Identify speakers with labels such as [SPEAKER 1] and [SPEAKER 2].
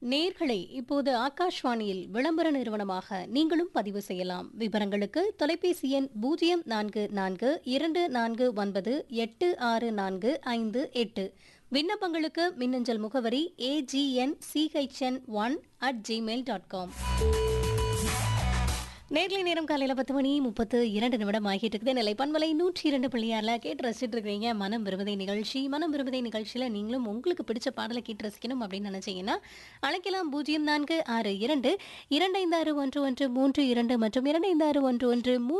[SPEAKER 1] நேர்களை இப்போது ஆகாஷ்வாணியில் விளம்பர நிறுவனமாக நீங்களும் பதிவு செய்யலாம் விவரங்களுக்கு தொலைபேசி எண் பூஜ்ஜியம் நான்கு நான்கு இரண்டு நான்கு ஒன்பது எட்டு ஆறு நான்கு ஐந்து எட்டு விண்ணப்பங்களுக்கு மின்னஞ்சல் முகவரி AGN CHN one at Gmail dot com நேர்லை நேரம் காலையில் பத்து மணி முப்பத்து இரண்டு நிமிடம் ஆகிட்டு இருக்குது நிலை பண்பலை நூற்றி இரண்டு பிள்ளையாரில் கேட்டு ரசிச்சுட்டு இருக்கிறீங்க மனம் விரும்பதை நிகழ்ச்சி மனம் விரும்பதை நிகழ்ச்சியில் நீங்களும் உங்களுக்கு பிடிச்ச பாடலை கேட்டு ரசிக்கணும் அப்படின்னு நினைச்சீங்கன்னா அழைக்கலாம் பூஜ்ஜியம் நான்கு ஆறு இரண்டு இரண்டு ஐந்து ஆறு ஒன்று ஒன்று மூன்று இரண்டு மற்றும் இரண்டு ஐந்து ஆறு ஒன்று ஒன்று மூன்று